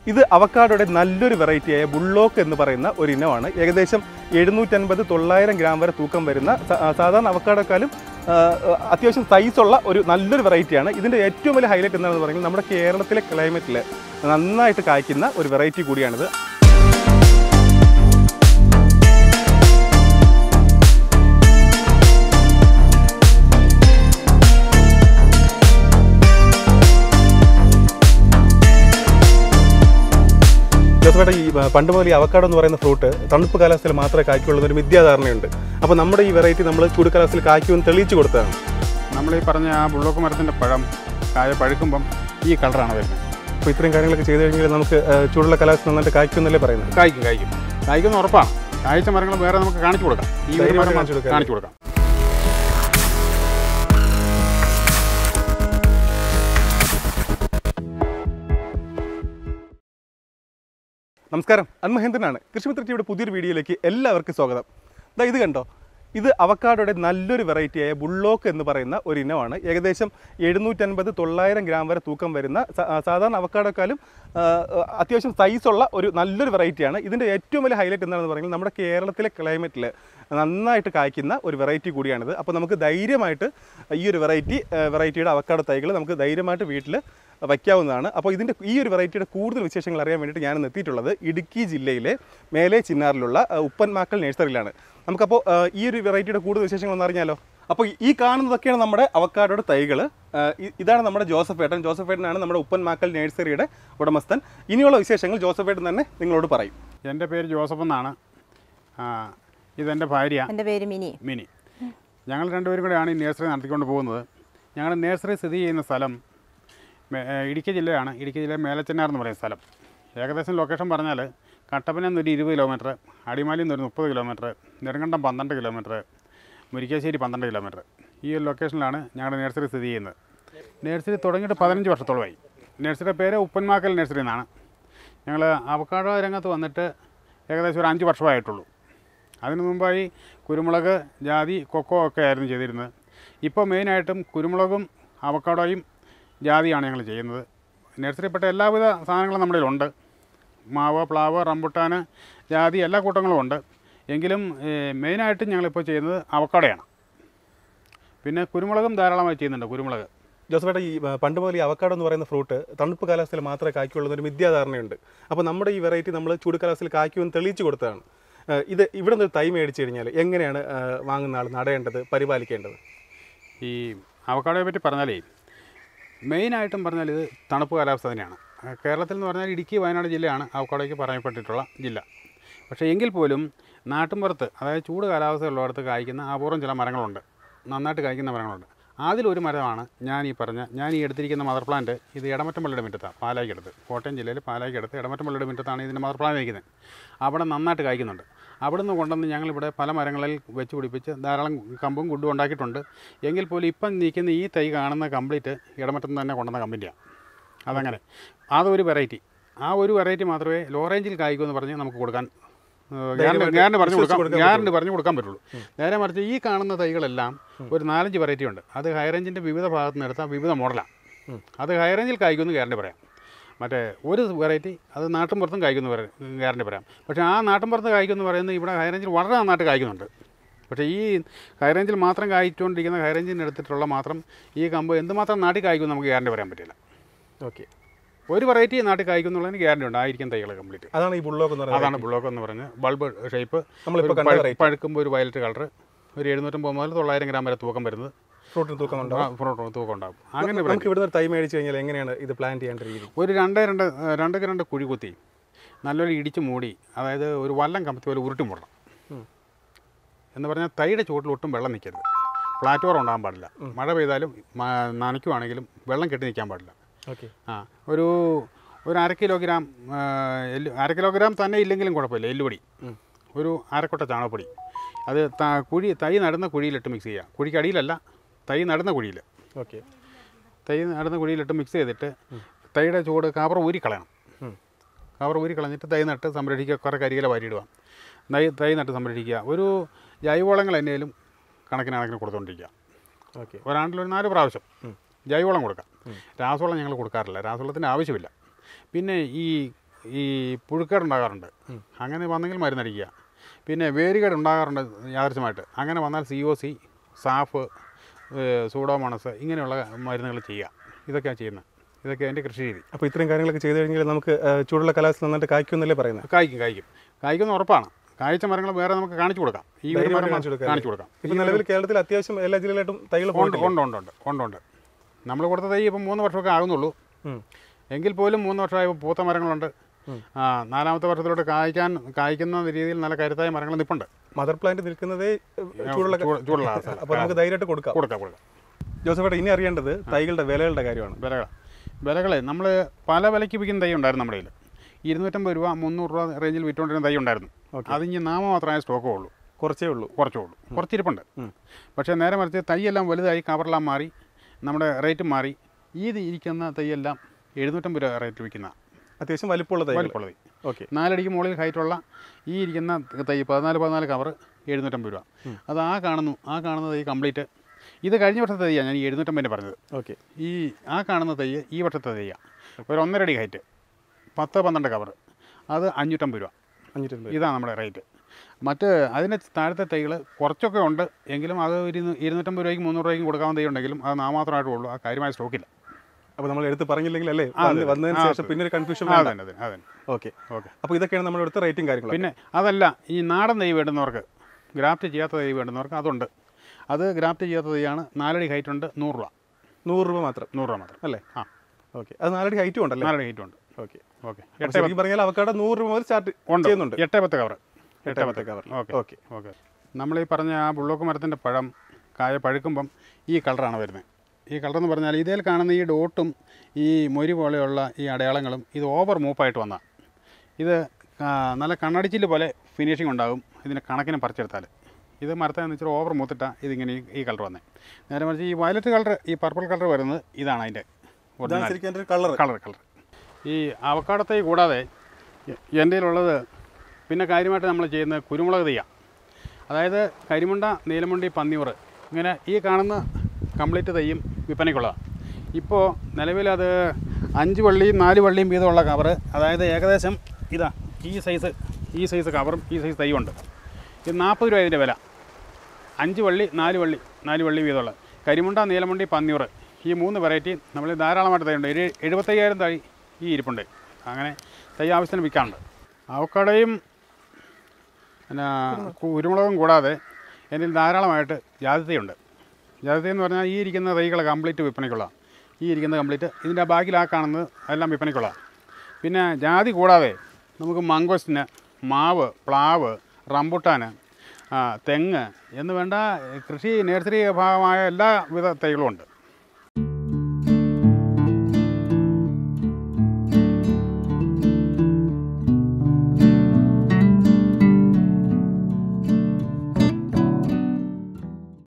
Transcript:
ഇത് അവക്കാടോയുടെ നല്ലൊരു വെറൈറ്റിയായ ബുള്ളോക്ക് എന്ന് പറയുന്ന ഒരു ഇനമാണ് ഏകദേശം എഴുന്നൂറ്റൻപത് തൊള്ളായിരം ഗ്രാം വരെ തൂക്കം വരുന്ന സ- ആ, സാധാരണ അവക്കാടോക്കാളും ആ, അത്യാവശ്യം സൈസുള്ള ഒരു നല്ലൊരു വെറൈറ്റിയാണ് ഇതിൻ്റെ ഏറ്റവും വലിയ ഹൈലൈറ്റ് എന്താണെന്ന് പറയുന്നത് നമ്മുടെ കേരളത്തിലെ ക്ലൈമറ്റിൽ നന്നായിട്ട് കായ്ക്കുന്ന ഒരു വെറൈറ്റി കൂടിയാണിത് ജോസഫേട്ട ഈ ആ, പണ്ട് മുതൽ ഈ അവക്കാടോ എന്ന് പറയുന്ന ഫ്രൂട്ട് തണുപ്പ് കാലാവസ്ഥയിൽ മാത്രമേ കായ്ക്കുള്ളൂ എന്നൊരു മിഥ്യാധാരണയുണ്ട് അപ്പോൾ നമ്മുടെ ഈ വെറൈറ്റി നമ്മൾ ചൂട് കാലാവസ്ഥയിൽ കായ്ക്കുമെന്ന് തെളിയിച്ചു കൊടുത്തതാണ് നമ്മൾ ഈ പറഞ്ഞ ആ ബുള്ളോക്ക് മരത്തിൻ്റെ പഴം കായ പഴുക്കുമ്പം ഈ കളറാണ് വരുന്നത് അപ്പോൾ ഇത്രയും കാര്യങ്ങളൊക്കെ ചെയ്ത് കഴിഞ്ഞാൽ നമുക്ക് ആ, ചൂടുള്ള കാലാവസ്ഥ നന്നായിട്ട് കായ്ക്കുമെന്നല്ലേ പറയുന്നത് കായ്ക്കും കായ്ക്കും കായ്ക്കുന്ന ഉറപ്പാണ് കായ്ച്ച മരങ്ങൾ വേറെ നമുക്ക് കാണിച്ചു കൊടുക്കാം ഈ ഒരു ധൈര്യമായിട്ട് മരം കാണിച്ചു കൊടുക്കാം. കാണിച്ചു കൊടുക്കാം നമസ്കാരം അന്മഹേന്ദ്രനാണ് കൃഷിമിത്ര ടിവിയുടെ പുതിയൊരു വീഡിയോയിലേക്ക് എല്ലാവർക്കും സ്വാഗതം ദാ ഇത് കണ്ടോ ഇത് അവക്കാടോയുടെ നല്ലൊരു വെറൈറ്റിയായ ബുള്ളോക്ക് എന്ന് പറയുന്ന ഒരു ഇനമാണ് ഏകദേശം എഴുന്നൂറ്റൻപത് തൊള്ളായിരം ഗ്രാം വരെ തൂക്കം വരുന്ന സ- ആ, സാധാരണ അവക്കാടോക്കാളും ആ, അത്യാവശ്യം സൈസുള്ള ഒരു നല്ലൊരു വെറൈറ്റിയാണ് ഇതിൻ്റെ ഏറ്റവും വലിയ ഹൈലൈറ്റ് എന്താണെന്ന് പറയുന്നത് നമ്മുടെ കേരളത്തിലെ ക്ലൈമറ്റിൽ നന്നായിട്ട് കായ്ക്കുന്ന ഒരു വെറൈറ്റി കൂടിയാണിത് അപ്പോൾ നമുക്ക് ധൈര്യമായിട്ട് ഈ ഒരു വെറൈറ്റി വെറൈറ്റിയുടെ അവക്കാടോ തൈകൾ നമുക്ക് ധൈര്യമായിട്ട് വീട്ടിൽ വയ്ക്കാവുന്നതാണ് അപ്പോൾ ഇതിൻ്റെ ഈ ഒരു വെറൈറ്റിയുടെ കൂടുതൽ വിശേഷങ്ങൾ അറിയാൻ വേണ്ടിയിട്ട് ഞാൻ എത്തിയിട്ടുള്ളത് ഇടുക്കി ജില്ലയിലെ മേലെ ചിന്നാറിലുള്ള ആ, ഉപ്പൻമാക്കൽ നഴ്സറിയിലാണ് നമുക്കപ്പോൾ ആ, ഈ ഒരു വെറൈറ്റിയുടെ കൂടുതൽ വിശേഷങ്ങൾ ഒന്ന് അറിഞ്ഞാലോ അപ്പോൾ ഈ കാണുന്നതൊക്കെയാണ് നമ്മുടെ അവക്കാടോയുടെ തൈകൾ ഇതാണ് നമ്മുടെ ജോസഫ് ഏട്ടൻ ജോസഫ് ഏട്ടനാണ് നമ്മുടെ ഉപ്പൻമാക്കൽ നഴ്സറിയുടെ ഉടമസ്ഥൻ ഇനിയുള്ള വിശേഷങ്ങൾ ജോസഫ് ഏട്ടൻ തന്നെ നിങ്ങളോട് പറയും എൻ്റെ പേര് ജോസഫ് എന്നാണ് ആ, ഇതെൻ്റെ ഭാര്യ എൻ്റെ പേര് മിനി മിനി ഞങ്ങൾ രണ്ടുപേരും കൂടെയാണ് ഈ നേഴ്സറി നടത്തിക്കൊണ്ട് പോകുന്നത് ഞങ്ങളുടെ നേഴ്സറി സ്ഥിതി ചെയ്യുന്ന സ്ഥലം മേ- ഏ, ഇടുക്കി ജില്ലയാണ് ഇടുക്കി ജില്ല മേലച്ചെന്നാർ എന്ന് പറയുന്ന സ്ഥലം ഏകദേശം ലൊക്കേഷൻ പറഞ്ഞാൽ കട്ടപ്പന എന്നൊരു ഇരുപത് കിലോമീറ്റർ അടിമാലിയിൽ നിന്നൊരു മുപ്പത് കിലോമീറ്റർ നെടുങ്കണ്ടം പന്ത്രണ്ട് കിലോമീറ്റർ മുരിക്കാശ്ശേരി പന്ത്രണ്ട് കിലോമീറ്റർ ഈ ഒരു ലൊക്കേഷനിലാണ് ഞങ്ങളുടെ നേഴ്സറി സ്ഥിതി ചെയ്യുന്നത് നേഴ്സറി തുടങ്ങിയിട്ട് പതിനഞ്ച് വർഷത്തോളമായി നേഴ്സറിയുടെ പേര് ഉപ്പൻമാക്കൽ നഴ്സറി എന്നാണ് ഞങ്ങൾ അവക്കാടോ രംഗത്ത് വന്നിട്ട് ഏകദേശം ഒരു അഞ്ച് വർഷമായിട്ടുള്ളൂ അതിനു മുമ്പായി കുരുമുളക് ജാതി കൊക്കോ ഒക്കെ ആയിരുന്നു ചെയ്തിരുന്നത് ഇപ്പോൾ മെയിനായിട്ടും കുരുമുളകും അവക്കാടോയും ജാതിയാണ് ഞങ്ങൾ ചെയ്യുന്നത് നഴ്സറിപ്പെട്ട എല്ലാവിധ സാധനങ്ങളും നമ്മുടെ കയ്യിലുണ്ട് മാവ് പ്ലാവ് റംബുട്ടാൻ ജാതി എല്ലാ കൂട്ടങ്ങളും ഉണ്ട് എങ്കിലും ഏഹ്, മെയിനായിട്ടും ഞങ്ങളിപ്പോൾ ചെയ്യുന്നത് അവക്കാടയാണ് പിന്നെ കുരുമുളകും ധാരാളമായി ചെയ്യുന്നുണ്ട് കുരുമുളക് ജോസഫ് ഏട്ടൻ ഈ ആ, പണ്ട് മുതൽ ഈ അവക്കാടോ എന്ന് പറയുന്ന ഫ്രൂട്ട് തണുപ്പ് കാലാവസ്ഥയിൽ മാത്രമേ കായ്ക്കുള്ളൂ എന്നൊരു മിഥ്യാധാരണയുണ്ട് അപ്പോൾ നമ്മുടെ ഈ വെറൈറ്റി നമ്മൾ ചൂട് കാലാവസ്ഥയിൽ കായ്ക്കുമെന്ന് തെളിയിച്ചു കൊടുത്തതാണ് ആ, ഇത് ഇവിടെ നിന്ന് ഒരു തൈ മേടിച്ച് കഴിഞ്ഞാൽ എങ്ങനെയാണ് ആ, വാങ്ങുന്ന ആൾ നടേണ്ടത് പരിപാലിക്കേണ്ടത് ഈ അവക്കാടോയെ പറ്റി പറഞ്ഞാലേ മെയിനായിട്ടും പറഞ്ഞാൽ ഇത് തണുപ്പ് കാലാവസ്ഥ തന്നെയാണ് ആ, കേരളത്തിൽ എന്ന് പറഞ്ഞാൽ ഇടുക്കി വയനാട് ജില്ലയാണ് അവക്കാടോയ്ക്ക് പറയപ്പെട്ടിട്ടുള്ള ജില്ല പക്ഷേ എങ്കിൽ പോലും നാട്ടിൻപുറത്ത് അതായത് ചൂട് കാലാവസ്ഥ ഉള്ളിടത്ത് കായ്ക്കുന്ന അപൂർവം ചില മരങ്ങളുണ്ട് നന്നായിട്ട് കായ്ക്കുന്ന മരങ്ങളുണ്ട് അതിലൊരു മരമാണ് ഞാൻ ഈ പറഞ്ഞ ഞാൻ ഈ എടുത്തിരിക്കുന്ന മദർ പ്ലാന്റ് ഇത് ഇടമറ്റം പള്ളിയുടെ മുറ്റത്താണ് പാലായിക്കടുത്ത് കോട്ടയം ജില്ലയിൽ പാലായിക്കടുത്ത് ഇടമറ്റം പള്ളിയുടെ മുറ്റത്താണ് ഇതിൻ്റെ മദർ പ്ലാന്റ് വയ്ക്കുന്നത് അവിടെ നന്നായിട്ട് കായ്ക്കുന്നുണ്ട് അവിടുന്ന് കൊണ്ടുവന്ന് ഞങ്ങളിവിടെ പല മരങ്ങളിൽ വെച്ച് പിടിപ്പിച്ച് ധാരാളം കമ്പും കുഡും ഉണ്ടാക്കിയിട്ടുണ്ട് എങ്കിൽ പോലും ഇപ്പം നിൽക്കുന്ന ഈ തൈ കാണുന്ന കംപ്ലീറ്റ് ഇടമറ്റം തന്നെ കൊണ്ടുവന്ന കമ്പനിയാണ് അതങ്ങനെ അതൊരു വെറൈറ്റി ആ ഒരു വെറൈറ്റി മാത്രമേ ലോ റേഞ്ചിൽ കായ്ക്കൂ എന്ന് പറഞ്ഞ് നമുക്ക് കൊടുക്കാൻ ഗ്യാരണ്ടി ഗ്യാരണ്ടി പറഞ്ഞു വിശ്വസിച്ച് കൊടുക്കാം കൊടുക്കാൻ ഗ്യാരണ്ടി പറഞ്ഞു കൊടുക്കാൻ പറ്റുള്ളൂ നേരെ മറിച്ച് ഈ കാണുന്ന തൈകളെല്ലാം ഒരു നാലഞ്ച് വെറൈറ്റി ഉണ്ട് അത് ഹൈ റേഞ്ചിൻ്റെ വിവിധ ഭാഗത്ത് നിന്ന് എടുത്ത വിവിധ മോഡലാണ് അത് ഹൈ റേഞ്ചിൽ കായ്ക്കുമെന്ന് ഗ്യാരണ്ടി പറയാം മറ്റേ ഒരു വെറൈറ്റി അത് നാട്ടിൻപുറത്തും കായ്ക്കുന്നു ഗ്യാരണ്ടി പറയാം പക്ഷേ ആ നാട്ടിൻപുറത്ത് കായ്ക്കുമെന്ന് പറയുന്നത് ഇവിടെ ഹൈ റേഞ്ചിൽ വളരെ നന്നായിട്ട് കായ്ക്കുന്നുണ്ട് പക്ഷേ ഈ ഹൈ റേഞ്ചിൽ മാത്രം കായ്ച്ചുകൊണ്ടിരിക്കുന്ന ഹൈ റേഞ്ചിന് എടുത്തിട്ടുള്ള മാത്രം ഈ കമ്പ് എന്തുമാത്രം നാട്ടിൽ കായ്ക്കും നമുക്ക് ഗ്യാരണ്ടി പറയാൻ പറ്റില്ല ഓക്കെ ഒരു വെറൈറ്റി നാട്ടിൽ കായ്ക്കുന്നുള്ളതിന് ഗ്യാരണ്ടി ഉണ്ട് ആയിരിക്കും തൈകൾ കംപ്ലീറ്റ് അതാണ് ഈ ബുള്ളോക്ക് എന്ന് പറയുന്നത് അതാണ് ബ്ലോക്ക് എന്ന് പറഞ്ഞ് ബൾബ് ഷേപ്പ് നമ്മളിപ്പോൾ കണ്ട വെറൈറ്റി പഴുക്കുമ്പോൾ ഒരു വയലറ്റ് കളർ ഒരു എഴുന്നൂറ്റമ്പത് മുതൽ തൊള്ളായിരം ഗ്രാം വരെ തൂക്കം വരുന്നത് ഫ്രൂട്ടിന് തൂക്കമുണ്ടോ ആ, ഫ്രൂട്ട് തൂക്കം ഉണ്ടാകും അങ്ങനെ ഒരു നമുക്ക് ഇവിടുന്ന് ഒരു തൈ മേടിച്ച് കഴിഞ്ഞാൽ എങ്ങനെയാണ് ഇത് പ്ലാൻ ചെയ്യേണ്ട രീതി ഒരു രണ്ട് രണ്ട് രണ്ട് രണ്ട് കുഴി കുത്തി നല്ലൊരു ഇടിച്ച് മൂടി അതായത് ഒരു വല്ലം കമ്പത്തി പോലെ ഉരുട്ടി മൂടണം ഉം. എന്ന് പറഞ്ഞാൽ തൈയുടെ ചുവട്ടിൽ ഒട്ടും വെള്ളം നിൽക്കരുത് ഫ്ലാറ്റ് ഉണ്ടാകാൻ പാടില്ല മഴ പെയ്താലും മ- നനയ്ക്കുവാണെങ്കിലും വെള്ളം കെട്ടി നിൽക്കാൻ പാടില്ല ഓക്കെ ആ ഒരു ഒരു അര കിലോഗ്രാം ആ, എല്ല് അര കിലോഗ്രാം തന്നെ ഇല്ലെങ്കിലും കുഴപ്പമില്ല എല്ലുപൊടി ഉം. ഒരു അരക്കൊട്ട ചാണകപ്പൊടി അത് ത- കുഴി തൈ നടുന്ന കുഴിയിലിട്ട് മിക്സ് ചെയ്യുക കുഴിക്ക് അടിയിലല്ല തൈ നടുന്ന കുഴിയിൽ ഓക്കെ തൈ നടുന്ന കുഴിയിലിട്ട് മിക്സ് ചെയ്തിട്ട് തൈയുടെ ചൂട് കവർ ഊരി കളയണം ഉം. കവർ ഊരി കളഞ്ഞിട്ട് തൈ നട്ട് സംരക്ഷിക്കുക കുറേ കരിയില വാരിയിടുക തൈ തൈ നട്ട് സംരക്ഷിക്കുക ഒരു ജൈവവളങ്ങൾ എന്നേലും കണക്കിന് കണക്കിന് കൊടുത്തുകൊണ്ടിരിക്കുക ഓക്കെ ഒരാണ്ടിൽ ഒരു നാല് പ്രാവശ്യം ഉം. ജൈവവളം കൊടുക്കാം രാസവളം ഞങ്ങൾ കൊടുക്കാറില്ല രാസവളത്തിൻ്റെ ആവശ്യമില്ല പിന്നെ ഈ ഈ പുഴുക്കേട് ഉണ്ടാകാറുണ്ട് അങ്ങനെ വന്നെങ്കിൽ മരുന്നടിക്കുക പിന്നെ വേരുകേട് ഉണ്ടാകാറുണ്ട് യാദൃശ്യമായിട്ട് അങ്ങനെ വന്നാൽ സി ഒ സി സാഫ് സൂഡോമോണസ് ഇങ്ങനെയുള്ള മരുന്നുകൾ ചെയ്യുക ഇതൊക്കെയാണ് ചെയ്യുന്നത് ഇതൊക്കെ എൻ്റെ കൃഷി രീതി അപ്പോൾ ഇത്രയും കാര്യങ്ങളൊക്കെ ചെയ്തു കഴിഞ്ഞാൽ നമുക്ക് ആ, ചൂടുള്ള കാലാവസ്ഥ നന്നായിട്ട് കായ്ക്കുമെന്നല്ലേ പറയുന്നത് കായ്ക്കും കായ്ക്കും കായ്ക്കുന്ന ഉറപ്പാണ് കായ്ച്ച മരങ്ങൾ വേറെ നമുക്ക് കാണിച്ചു കൊടുക്കാം ഈ ഒരു ധൈര്യമായിട്ട് മരം കാണിച്ചു കൊടുക്കാം കാണിച്ചു കൊടുക്കാം ഇപ്പം നിലവിൽ കേരളത്തിൽ അത്യാവശ്യം എല്ലാ ജില്ലയിലായിട്ടും തൈകൾ ഉണ്ട് പോയിട്ടില്ല ഉണ്ട് ഉണ്ട് ഉണ്ട് ഉണ്ട് ഉണ്ട് നമ്മൾ കൊടുത്ത തൈ ഇപ്പം മൂന്ന് വർഷമൊക്കെ ആകുന്നുള്ളൂ ഉം. എങ്കിൽ പോലും മൂന്ന് വർഷമായി പൂത്ത മരങ്ങളുണ്ട് ആ നാലാമത്തെ വർഷത്തിലോട്ട് കായ്ക്കാൻ കായ്ക്കുന്ന രീതിയിൽ നല്ല കരുത്തായ മരങ്ങൾ നിൽപ്പുണ്ട് മദർ പ്ലാന്റ് നിൽക്കുന്നതേ ഏ, ചൂടുള്ള ചൂട്- ചൂടുള്ള സ്ഥലം. അപ്പോൾ നമുക്ക് ധൈര്യമായിട്ട് കൊടുക്കാം കൊടുക്കാം കൊടുക്കാം ജോസഫേട്ട ഇനി അറിയേണ്ടത് തൈകളുടെ വിലകളുടെ കാര്യമാണ് വിലകൾ വിലകളെ നമ്മൾ പല വിലയ്ക്ക് വിൽക്കുന്ന തൈ ഉണ്ടായിരുന്നു നമ്മുടെ കയ്യിൽ ഇരുന്നൂറ്റമ്പത് രൂപ മുന്നൂറ് രൂപ റേഞ്ചിൽ വിറ്റുകൊണ്ടിരുന്ന തൈ ഉണ്ടായിരുന്നു അത് ഇനി നാമമാത്രമായ സ്റ്റോക്കേ ഉള്ളൂ കുറച്ചേ ഉള്ളൂ കുറച്ചേ ഉള്ളൂ കുറച്ചിരിപ്പുണ്ട് പക്ഷേ നേരെ മറിച്ച് തൈയെല്ലാം വലുതായി കവറെല്ലാം മാറി നമ്മുടെ റേറ്റ് മാറി ഈ ഇരിക്കുന്ന തൈയെല്ലാം എഴുന്നൂറ്റമ്പത് രൂപ റേറ്റ് വിൽക്കുന്ന അത്യാവശ്യം വലിപ്പമുള്ള തൈകൾ വലിപ്പമുള്ള തൈ ഓക്കെ നാലടിക്ക് മുകളിൽ ഹൈറ്റുള്ള ഈ ഇരിക്കുന്ന തൈ പതിനാല് പതിനാല് കവർ എഴുന്നൂറ്റമ്പത് രൂപ അത് ആ കാണുന്നു ആ കാണുന്ന തൈ കംപ്ലീറ്റ് ഇത് കഴിഞ്ഞ വർഷത്തെ തൈയാണ് ഞാൻ ഈ എഴുന്നൂറ്റമ്പതിന് പറഞ്ഞത് ഓക്കെ ഈ ആ കാണുന്ന തൈ ഈ വർഷത്തെ തൈയാണ് ഒരു ഒന്നര അടി ഹൈറ്റ് പത്ത് പന്ത്രണ്ട് കവർ അത് അഞ്ഞൂറ്റമ്പത് രൂപ അഞ്ഞൂറ്റമ്പത് ഇതാണ് നമ്മുടെ റേറ്റ് മറ്റ് അതിന് താഴത്തെ തൈകൾ കുറച്ചൊക്കെ ഉണ്ട് എങ്കിലും അത് ഒരു ഇരുന്നൂ- ഇരുന്നൂറ്റമ്പത് രൂപയ്ക്ക് മുന്നൂറ് രൂപയ്ക്ക് കൊടുക്കാവുന്ന തൈ ഉണ്ടെങ്കിലും അത് നാമാത്രമായിട്ടേ ഉള്ളൂ ആ കാര്യമായ സ്റ്റോക്കില്ല അപ്പോൾ നമ്മൾ എടുത്ത് പറഞ്ഞില്ലെങ്കിൽ അല്ലേ ആ, വന്ന് അതെ. വന്നതിന് ആ, ശേഷം അതെ. പിന്നെ ഒരു കൺഫ്യൂഷൻ ആ, വേണ്ട അതന്നെ അതന്നെ അതന്നെ ഓക്കെ ഓക്കെ അപ്പോൾ ഇതൊക്കെയാണ് നമ്മുടെ അടുത്ത റേറ്റിംഗ് കാര്യങ്ങൾ പിന്നെ അതല്ല ഈ നാടൻ തൈ വേണ്ടുന്നവർക്ക് ഗ്രാഫ്റ്റ് ചെയ്യാത്ത തൈ വേണ്ടുന്നവർക്ക് അതുണ്ട് അത് ഗ്രാഫ്റ്റ് ചെയ്യാത്ത തൈയാണ് നാലടി ഹൈറ്റ് ഉണ്ട് നൂറ് രൂപ നൂറ് രൂപ മാത്രം നൂറ് രൂപ മാത്രം അല്ലേ ആ ഓക്കെ അത് നാലടി ഹൈറ്റും ഉണ്ടല്ലേ നാലടി ഹൈറ്റ് ഉണ്ട് ഓക്കെ ഓക്കെ അപ്പോൾ ശരിക്കും പറഞ്ഞാൽ അവക്കാടെ നൂറ് രൂപ മുതൽ സ്റ്റാർട്ട് ഉണ്ട് ചെയ്യുന്നുണ്ട് എട്ടേ പത്ത് കവർ എട്ടേ പത്ത് കവർ ഓക്കെ ഓക്കെ ഓക്കെ നമ്മൾ ഈ പറഞ്ഞ ആ ബുള്ളോക്ക് മരത്തിൻ്റെ പഴം കായ പഴുക്കുമ്പം ഈ കളറാണ് വരുന്നത് ഈ കളർ എന്ന് പറഞ്ഞാൽ ഇതിൽ കാണുന്ന ഈ ഡോട്ടും ഈ മൊരി പോലെയുള്ള ഈ അടയാളങ്ങളും ഇത് ഓവർ മൂപ്പായിട്ട് വന്ന ഇത് ആ, നല്ല കണ്ണടിച്ചില് പോലെ ഫിനിഷിംഗ് ഉണ്ടാകും ഇതിന് കണക്കിന് പറിച്ചെടുത്താൽ ഇത് മരത്തെ വെച്ചാൽ ഓവർ മൂത്തിട്ടാണ് ഇതിങ്ങനെ ഈ- ഈ കളർ വന്നത് നേരെ മറിച്ച് ഈ വയലറ്റ് കളർ ഈ പർപ്പിൾ കളർ വരുന്നത് ഇതാണ് അതിൻ്റെ ഇതാണ് ശരിക്കും എൻ്റെ ഒരു കളർ കളർ കളർ ഈ അവക്കാടത്തൈ കൂടാതെ എ- എൻ്റെ കയ്യിലുള്ളത് പിന്നെ കാര്യമായിട്ട് നമ്മൾ ചെയ്യുന്നത് കുരുമുളക് തൈയാണ് അതായത് കരിമുണ്ട നീലമുണ്ടി പന്നിയൂർ ഇങ്ങനെ ഈ കാണുന്ന കംപ്ലീറ്റ് തൈയും വിൽപ്പനയ്ക്കുള്ളതാണ് ഇപ്പോൾ നിലവിലത് അഞ്ച് വള്ളിയും നാല് വള്ളിയും വീതമുള്ള കവറ് അതായത് ഏകദേശം ഇതാ ഈ സൈസ് ഈ സൈസ് കവറും ഈ സൈസ് തൈയും ഉണ്ട് ഇത് നാൽപ്പത് രൂപ ഇതിൻ്റെ വില അഞ്ച് വള്ളി നാല് വള്ളി നാല് വള്ളി വീതമുള്ള കരിമുണ്ട നീലമുണ്ടി പന്നിയൂർ ഈ മൂന്ന് വെറൈറ്റി നമ്മൾ ധാരാളമായിട്ട് തൈയുണ്ട് ഒരു എഴുപത്തയ്യായിരം തൈ ഈ ഇരിപ്പുണ്ട് അങ്ങനെ തൈ ആവശ്യത്തിന് വിൽക്കാറുണ്ട് അവക്കടയും പിന്നെ കുരുമുളകും കൂടാതെ എന്നിൽ ധാരാളമായിട്ട് ജാതിത്തയുണ്ട് ജാതിത്തൈ എന്ന് പറഞ്ഞാൽ ഈ ഇരിക്കുന്ന തൈകൾ കംപ്ലീറ്റ് വിൽപ്പനയ്ക്കുള്ള ഈ ഇരിക്കുന്ന കംപ്ലീറ്റ് ഇതിൻ്റെ ബാക്കിൽ ആ കാണുന്നത് എല്ലാം വിൽപ്പനയ്ക്കുള്ള പിന്നെ ജാതി കൂടാതെ നമുക്ക് മംഗോസ്റ്റിന് മാവ് പ്ലാവ് റംബുട്ടാന് ആ, തെങ്ങ് എന്ന് വേണ്ട കൃഷി നഴ്സറി ഭാഗമായ എല്ലാ വിധ തൈകളും ഉണ്ട്